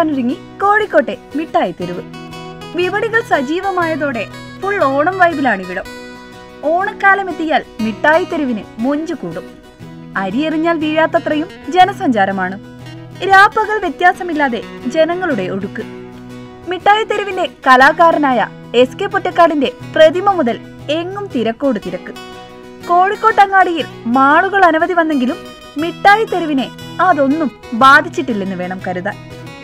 വരവേൽക്കാനൊരുങ്ങി കോഴിക്കോട്ടെ മിഠായി തെരുവ് വിപണികൾ സജീവമായതോടെ ഫുൾ ഓണം വൈബിലാണിവിടം ഓണക്കാലം എത്തിയാൽ മിഠായി തെരുവിന് മൊഞ്ചു കൂടും അരിയെറിഞ്ഞാൽ വീഴാത്തത്രയും ജനസഞ്ചാരമാണ് രാപ്പകൽ വ്യത്യാസമില്ലാതെ ജനങ്ങളുടെ ഒഴുക്ക് മിഠായി തെരുവിന്റെ കലാകാരനായ എസ് കെ പൊറ്റക്കാടിന്റെ പ്രതിമ മുതൽ എങ്ങും തിരക്കോട് തിരക്ക് കോഴിക്കോട്ടങ്ങാടിയിൽ മാളുകൾ അനവധി വന്നെങ്കിലും മിഠായി തെരുവിനെ അതൊന്നും ബാധിച്ചിട്ടില്ലെന്ന് വേണം കരുതാൻ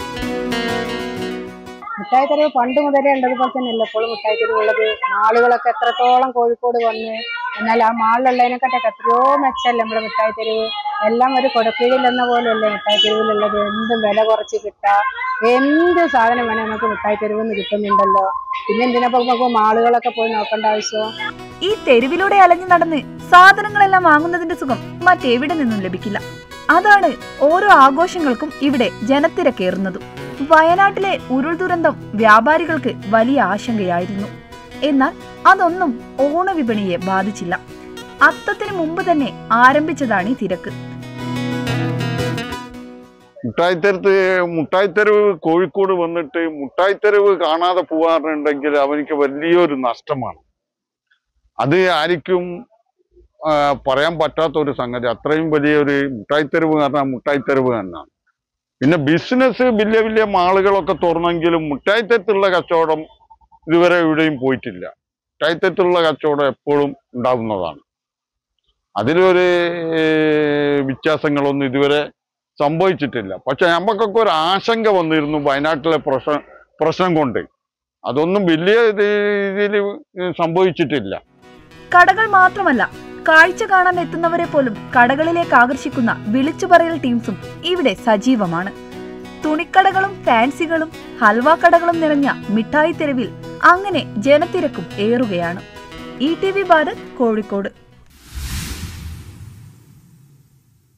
മിഠായി തെരുവ് പണ്ട് മുതലേ ഉള്ളതുപോലെ തന്നെയല്ല എപ്പോഴും മിഠായി തെരുവ് ഉള്ളത് മാളുകളൊക്കെ എത്രത്തോളം കോഴിക്കോട് വന്ന് എന്നാൽ ആ മാളിലുള്ളതിനെക്കാട്ടൊക്കെ എത്രയോ മെച്ചല്ലേ നമ്മുടെ മിഠായി തെരുവ് എല്ലാം ഒരു കൊടുക്കീഴിൽ എന്ന പോലെയല്ലേ മിഠായി തെരുവിലുള്ളത് എന്തും വില കുറച്ച് കിട്ടുക എന്ത് സാധനം വേണേൽ നമുക്ക് മിഠായി തെരുവിൽ നിന്ന് കിട്ടുന്നുണ്ടല്ലോ പിന്നെ എന്തിനപ്പോ നമുക്ക് മാളുകളൊക്കെ പോയി നോക്കേണ്ട ആവശ്യം ഈ തെരുവിലൂടെ അലഞ്ഞു നടന്ന് സാധനങ്ങളെല്ലാം വാങ്ങുന്നതിന്റെ സുഖം മറ്റെവിടെ നിന്നും ലഭിക്കില്ല അതാണ് ഓരോ ആഘോഷങ്ങൾക്കും ഇവിടെ ജനത്തിരക്കേറുന്നതും വയനാട്ടിലെ ഉരുൾ ദുരന്തം വ്യാപാരികൾക്ക് വലിയ ആശങ്കയായിരുന്നു എന്നാൽ അതൊന്നും ഓണവിപണിയെ ബാധിച്ചില്ല അത്തത്തിന് മുമ്പ് തന്നെ ആരംഭിച്ചതാണ് ഈ തിരക്ക് മുട്ടായിത്തെരുത്ത് മുട്ടായിത്തെരുവ് കോഴിക്കോട് വന്നിട്ട് മുട്ടായിത്തെരുവ് കാണാതെ പോകാറുണ്ടെങ്കിൽ അവനിക്ക് വലിയൊരു നഷ്ടമാണ് അത് ആർക്കും ആ, പറയാൻ പറ്റാത്ത ഒരു സംഗതി അത്രയും വലിയൊരു മുട്ടായിത്തെരുവ് പറഞ്ഞാൽ മുട്ടായിത്തെരുവ് തന്നെയാണ് പിന്നെ ബിസിനസ് വലിയ വലിയ മാളുകളൊക്കെ തുറന്നെങ്കിലും മുട്ടായിത്തെരുത്തുള്ള കച്ചവടം ഇതുവരെ എവിടെയും പോയിട്ടില്ല മുട്ടായിത്തെരുത്തുള്ള കച്ചവടം എപ്പോഴും ഉണ്ടാകുന്നതാണ് അതിലൊരു ഏർ, വ്യത്യാസങ്ങളൊന്നും ഇതുവരെ സംഭവിച്ചിട്ടില്ല പക്ഷെ നമുക്കൊക്കെ ഒരു ആശങ്ക വന്നിരുന്നു വയനാട്ടിലെ പ്രശ്നം പ്രശ്നം കൊണ്ട് അതൊന്നും വലിയ രീതിയിൽ സംഭവിച്ചിട്ടില്ല കടകൾ മാത്രമല്ല കാഴ്ച കാണാൻ എത്തുന്നവരെ പോലും കടകളിലേക്ക് ആകർഷിക്കുന്ന വിളിച്ചുപറയൽ ടീംസും ഇവിടെ സജീവമാണ് തുണിക്കടകളും ഫാൻസികളും ഹൽവ കടകളും നിറഞ്ഞ മിഠായി തെരുവിൽ അങ്ങനെ ജനത്തിരക്കും ഏറുകയാണ് E T V Bharat Kozhikode